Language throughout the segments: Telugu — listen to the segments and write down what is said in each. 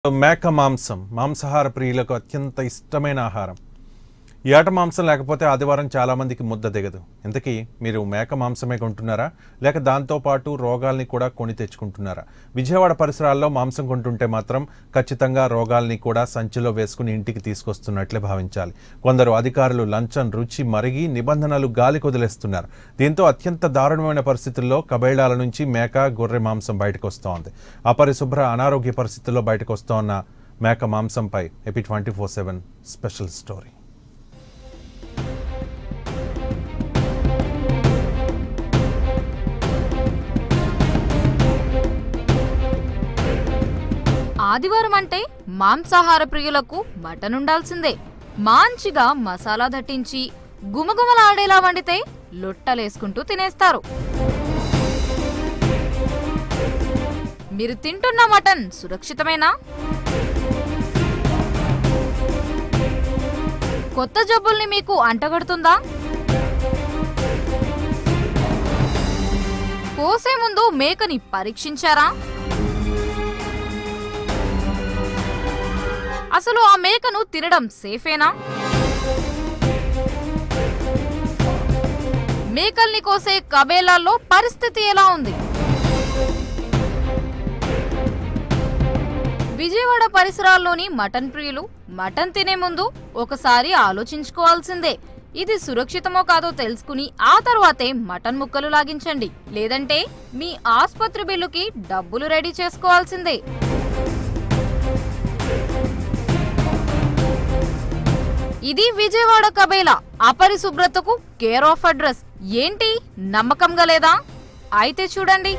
మేక మాంసం మాంసాహార ప్రియులకు అత్యంత ఇష్టమైన ఆహారం ఏట మాంసం లేకపోతే ఆదివారం చాలామందికి ముద్ద దిగదు ఇంతకీ మీరు మేక మాంసమే కొంటున్నారా లేక దాంతోపాటు రోగాల్ని కూడా కొని తెచ్చుకుంటున్నారా విజయవాడ పరిసరాల్లో మాంసం కొంటుంటే మాత్రం ఖచ్చితంగా రోగాల్ని కూడా సంచిలో వేసుకుని ఇంటికి తీసుకొస్తున్నట్లే భావించాలి కొందరు అధికారులు లంచం రుచి మరిగి నిబంధనలు గాలి కొదిలేస్తున్నారు దీంతో అత్యంత దారుణమైన పరిస్థితుల్లో కబైళాల నుంచి మేక గొర్రె మాంసం బయటకు వస్తోంది అపరిశుభ్ర అనారోగ్య పరిస్థితుల్లో బయటకు వస్తోన్న మేక మాంసంపై AP twenty four seven special story ఆదివారం అంటే మాంసాహార ప్రియులకు మటన్ ఉండాల్సిందే మంచిగా మసాలా దట్టించి గుమగుమలాడేలా వండితే లొట్టలేసుకుంటూ తినేస్తారు మీరు తింటున్న మటన్ సురక్షితమేనా కొత్త జబ్బుల్ని మీకు అంటగడుతుందా కోసే ముందు మేకని పరీక్షించారా అసలు ఆ మేకను తినడం సేఫేనా మేకల్ని కోసే కబేలాల్లో పరిస్థితి ఎలా ఉంది విజయవాడ పరిసరాల్లోని మటన్ ప్రియులు మటన్ తినే ముందు ఒకసారి ఆలోచించుకోవాల్సిందే ఇది సురక్షితమో కాదో తెలుసుకుని ఆ తర్వాతే మటన్ ముక్కలు లాగించండి లేదంటే మీ ఆస్పత్రి బిల్లుకి డబ్బులు రెడీ చేసుకోవాల్సిందే ఇది విజయవాడ కబేలా అపరిశుభ్రతకు కేర్ ఆఫ్ అడ్రస్ ఏంటి నమ్మకంగా లేదా అయితే చూడండి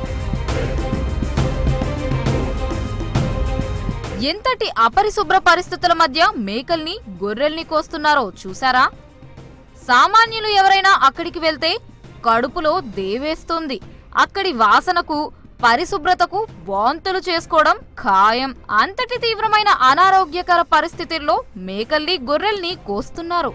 ఎంతటి అపరిశుభ్ర పరిస్థితుల మధ్య మేకల్ని గొర్రెల్ని కోస్తున్నారో చూసారా సామాన్యులు ఎవరైనా అక్కడికి వెళ్తే కడుపులో దేవేస్తుంది అక్కడి వాసనకు పరిశుభ్రతకు వాంతులు చేసుకోవడం ఖాయం అంతటి తీవ్రమైన అనారోగ్యకర పరిస్థితుల్లో మేకల్ని గొర్రెల్ని కోస్తున్నారు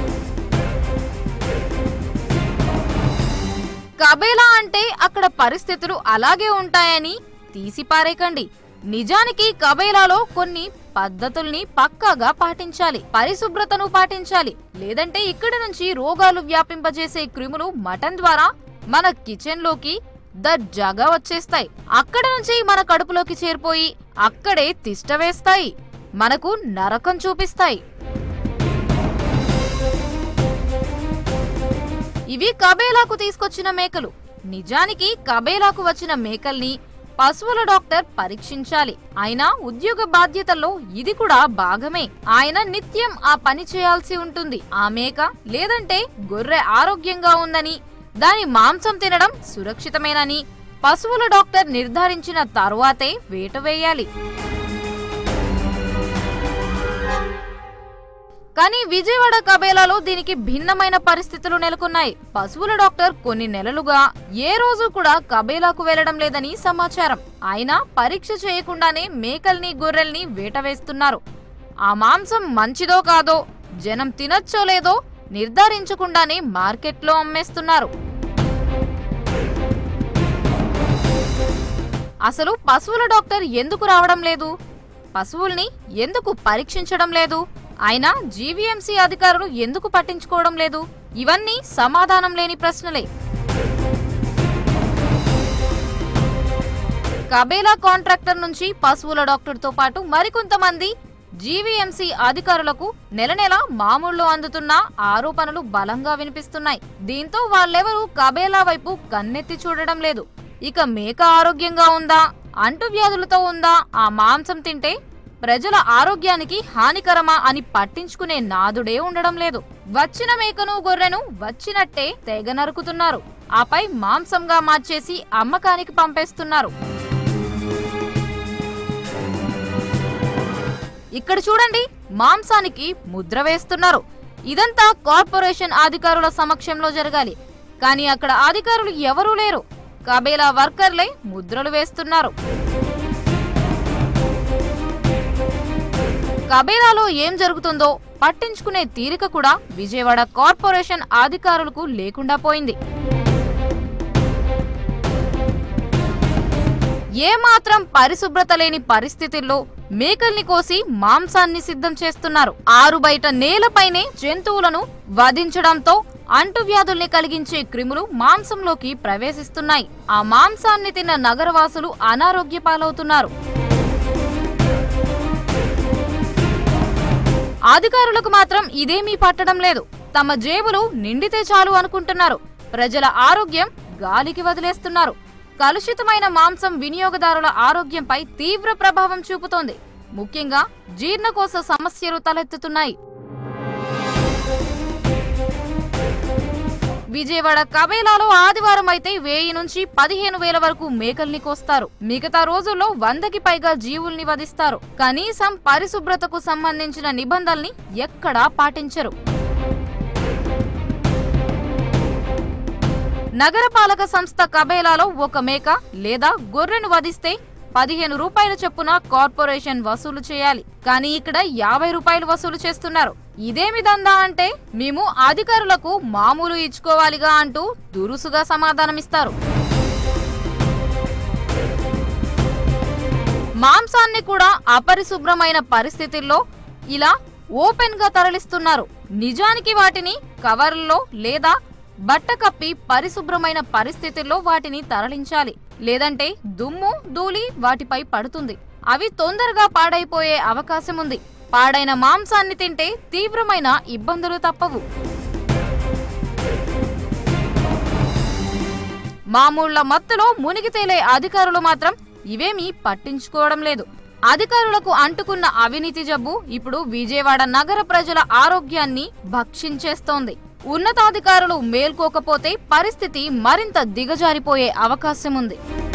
కబేలా అంటే అక్కడ పరిస్థితులు అలాగే ఉంటాయని తీసిపారేకండి నిజానికి కబేలాలో కొన్ని పద్ధతుల్ని పక్కాగా పాటించాలి పరిశుభ్రతను పాటించాలి లేదంటే ఇక్కడి నుంచి రోగాలు వ్యాపింపజేసే క్రిములు మటన్ ద్వారా మన కిచెన్ లోకి దర్జాగా వచ్చేస్తాయి అక్కడ నుంచి మన కడుపులోకి చేరిపోయి అక్కడే తిష్ట వేస్తాయి మనకు నరకం చూపిస్తాయి ఇవి కబేలాకు తీసుకొచ్చిన మేకలు నిజానికి కబేలాకు వచ్చిన మేకల్ని పశువుల డాక్టర్ పరీక్షించాలి ఆయన ఉద్యోగ బాధ్యతల్లో ఇది కూడా భాగమే ఆయన నిత్యం ఆ పని చేయాల్సి ఉంటుంది ఆ మేక లేదంటే గొర్రె ఆరోగ్యంగా ఉందని దాని మాంసం తినడం సురక్షితమేనని పశువుల డాక్టర్ నిర్ధారించిన తరువాతే వేట వేయాలి కానీ విజయవాడ కబేలాలో దీనికి భిన్నమైన పరిస్థితులు నెలకొన్నాయి పశువుల డాక్టర్ కొన్ని నెలలుగా ఏ రోజు కూడా కబేలాకు వెళ్లడం లేదని సమాచారం ఆయన పరీక్ష చేయకుండానే మేకల్ని గొర్రెల్ని వేట వేస్తున్నారు ఆ మాంసం మంచిదో కాదో జనం తినచ్చో లేదో నిర్ధారించకుండానే మార్కెట్లో అమ్మేస్తున్నారు అసలు పశువుల డాక్టర్ ఎందుకు రావడం లేదు పశువుల్ని ఎందుకు పరీక్షించడం లేదు అయినా జీవీఎంసీ అధికారులు ఎందుకు పట్టించుకోవడం లేదు ఇవన్నీ సమాధానం లేని ప్రశ్నలే కబేలా కాంట్రాక్టర్ నుంచి పశువుల డాక్టర్తో పాటు మరికొంతమంది జీవీఎంసీ అధికారులకు నెల నెల మామూళ్ళు అందుతున్న ఆరోపణలు బలంగా వినిపిస్తున్నాయి దీంతో వాళ్ళెవరూ కబేలా వైపు కన్నెత్తి చూడడం లేదు ఇక మేక ఆరోగ్యంగా ఉందా అంటువ్యాధులతో ఉందా ఆ మాంసం తింటే ప్రజల ఆరోగ్యానికి హానికరమా అని పట్టించుకునే నాదుడే ఉండడం లేదు వచ్చిన మేకను గొర్రెను వచ్చినట్టే తెగ నరుకుతున్నారు ఆపై మాంసంగా మార్చేసి అమ్మకానికి పంపేస్తున్నారు ఇక్కడ చూడండి మాంసానికి ముద్ర వేస్తున్నారు ఇదంతా కార్పొరేషన్ అధికారుల సమక్షంలో జరగాలి కానీ అక్కడ అధికారులు ఎవరూ లేరు కబేలా వర్కర్లే ముద్రలు వేస్తున్నారు కబేలాలో ఏం జరుగుతుందో పట్టించుకునే తీరిక కూడా విజయవాడ కార్పొరేషన్ అధికారులకు లేకుండా పోయింది ఏమాత్రం పరిశుభ్రత లేని పరిస్థితుల్లో మేకల్ని కోసి మాంసాన్ని సిద్ధం చేస్తున్నారు ఆరు బయట నేలపైనే జంతువులను వధించడంతో అంటువ్యాధుల్ని కలిగించే క్రిములు మాంసంలోకి ప్రవేశిస్తున్నాయి ఆ మాంసాన్ని తిన్న నగరవాసులు అనారోగ్య పాలవుతున్నారు అధికారులకు మాత్రం ఇదేమీ పట్టడం లేదు తమ జేబులు నిండితే చాలు అనుకుంటున్నారు ప్రజల ఆరోగ్యం గాలికి వదిలేస్తున్నారు కలుషితమైన మాంసం వినియోగదారుల ఆరోగ్యంపై తీవ్ర ప్రభావం చూపుతోంది ముఖ్యంగా జీర్ణకోశ సమస్యలు తలెత్తుతున్నాయి విజయవాడ కబేలాలో ఆదివారం అయితే వెయ్యి నుంచి పదిహేను వేల వరకు మేకల్ని కోస్తారు మిగతా రోజుల్లో వందకి పైగా జీవుల్ని వధిస్తారు కనీసం పరిశుభ్రతకు సంబంధించిన నిబంధనల్ని ఎక్కడా పాటించరు నగరపాలక సంస్థ కబేలాలో ఒక మేక లేదా గొర్రెను వధిస్తే పదిహేను రూపాయల చొప్పున కార్పొరేషన్ వసూలు చేయాలి కానీ ఇక్కడ యాభై రూపాయలు వసూలు చేస్తున్నారు ఇదేమి దందా అంటే మేము అధికారులకు మామూలు ఇచ్చుకోవాలిగా అంటూ దురుసుగా సమాధానమిస్తారు మాంసాన్ని కూడా అపరిశుభ్రమైన పరిస్థితుల్లో ఇలా ఓపెన్ గా తరలిస్తున్నారు నిజానికి వాటిని కవర్లలో లేదా బట్ట కప్పి పరిశుభ్రమైన పరిస్థితుల్లో వాటిని తరలించాలి లేదంటే దుమ్ము ధూళి వాటిపై పడుతుంది అవి తొందరగా పాడైపోయే అవకాశం ఉంది పాడైన మాంసాన్ని తింటే తీవ్రమైన ఇబ్బందులు తప్పవు మామూళ్ల మత్తులో మునిగి తేలే అధికారులు మాత్రం ఇవేమీ పట్టించుకోవడం లేదు అధికారులకు అంటుకున్న అవినీతి జబ్బు ఇప్పుడు విజయవాడ నగర ప్రజల ఆరోగ్యాన్ని భక్షించేస్తోంది ఉన్నతాధికారులు మేల్కోకపోతే పరిస్థితి మరింత దిగజారిపోయే అవకాశం ఉంది